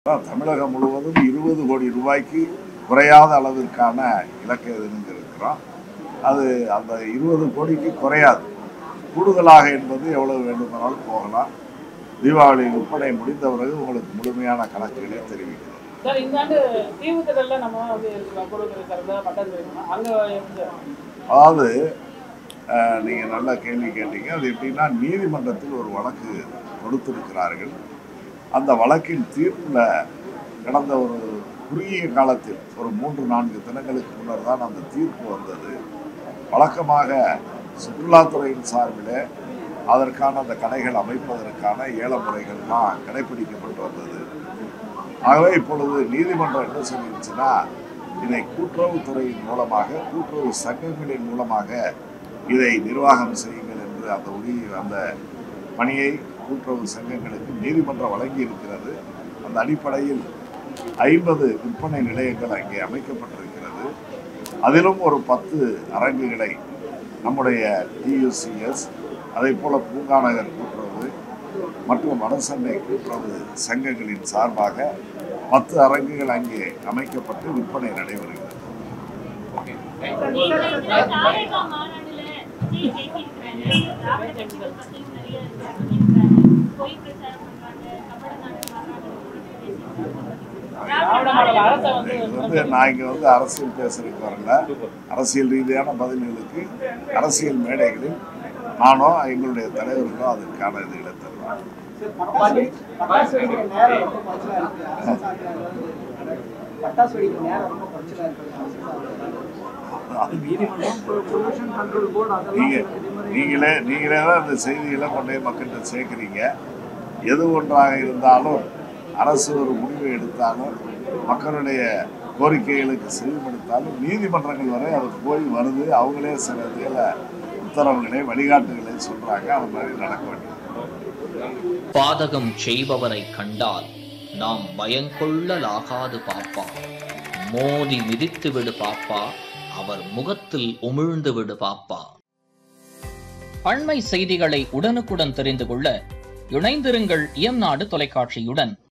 அதான் தமிழகம் முழுவதும் இருபது கோடி ரூபாய்க்கு குறையாத அளவிற்கான இலக்கை இருக்கிறோம் அது அந்த இருபது கோடிக்கு குறையாது கூடுதலாக என்பது எவ்வளவு வேண்டுமானாலும் போகலாம் தீபாவளி விற்பனை முடிந்த பிறகு உங்களுக்கு முழுமையான கணக்குகளை தெரிவிக்கிறோம் சார் இந்த ஆண்டு தீவுத்திடல்ல நம்ம வந்து பொருட்கள் சார்ந்த பட்டாசு வைக்கணும் அங்க எப்படி சார்? அதாவது அஹ், நீங்க நல்ல கேள்வி கேட்டீங்க அது எப்படின்னா நீதிமன்றத்தில் ஒரு வழக்கு கொடுத்திருக்கிறார்கள் அந்த வழக்கின் தீர்ப்புல கடந்த ஒரு குறுகிய காலத்தில் ஒரு மூன்று நான்கு தினங்களுக்கு முன்னர் தான் அந்த தீர்ப்பு வந்தது வழக்கமாக சுற்றுலாத்துறையின் சார்பில் அதற்கான அந்த கடைகள் அமைப்பதற்கான ஏல முறைகள்லாம் கடைபிடிக்கப்பட்டு வந்தது ஆகவே இப்பொழுது நீதிமன்றம் என்ன சொல்லிருச்சுன்னா இதை கூட்டுறவுத்துறையின் மூலமாக கூட்டுறவு சங்கங்களின் மூலமாக இதை நிர்வாகம் செய்யுங்கள் என்று அந்த உரி அந்த பணியை கூட்டுறவு சங்கங்களுக்கு நீதிமன்றம் வழங்கி இருக்கிறது அந்த அடிப்படையில் ஐம்பது விற்பனை நிலையங்கள் அங்கே அமைக்கப்பட்டிருக்கிறது அதிலும் ஒரு பத்து அரங்குகளை நம்முடைய டியூசிஎஸ் அதே போல பூங்காநகர் கூட்டுறவு மற்றும் வடசென்னை கூட்டுறவு சங்கங்களின் சார்பாக பத்து அரங்குகள் அங்கே அமைக்கப்பட்டு விற்பனை நடைபெறுகிறது தாவேகா மாநாடுல விஜய் பேசியிருக்கிறாரு. திராவிட கட்சிகள் பத்தியும் நிறைய சொல்லியிருக்கிறாரு. பொய் பிரச்சாரம் பண்றாங்க, கபட நாடகம் ஆடுறாங்கன்னு பேசியிருக்கிறாரு. திராவிட மாடல் அரசை வந்து இது வந்து நான் இங்கே வந்து அரசியல் பேசுறதுக்கு வரல அரசியல் ரீதியான பதில்களுக்கு அரசியல் மேடைகளில் நானோ எங்களுடைய தலைவர்களோ அதற்கான இதுகளை தருவாங்க பட்டாசு வெடிக்கிற நேரம் ரொம்ப குறைச்சலா இருக்கு பட்டாசு வெடிக்கிற நேரம் ரொம்ப குறைச்சலா இருக்கு அது நீதிமன்றம் பொல்யூஷன் கண்ட்ரோல் போர்டு நீங்க அதெல்லாம் நீங்களே நீங்களே தான் இந்த செய்திகளை கொண்டு போய் மக்கள்கிட்ட சேர்க்குறீங்க எது ஒன்றாக இருந்தாலும் அரசு ஒரு முடிவை எடுத்தாலும் மக்களுடைய கோரிக்கைகளுக்கு செவிமடுத்தாலும் நீதிமன்றங்கள் வரை அது போய் வருது அவங்களே சில இதில் உத்தரவுகளை வழிகாட்டுகளை சொல்றாங்க அது மாதிரி நடக்க வேண்டியது பாதகம் செய்பவரை கண்டால் நாம் பயங்கொள்ளலாகாது பாப்பா மோதி மிதித்து விடு பாப்பா அவர் முகத்தில் உமிழ்ந்து விடு பாப்பா அண்மை செய்திகளை உடனுக்குடன் தெரிந்து கொள்ள இணைந்திருங்கள் இயம்நாடு தொலைக்காட்சியுடன்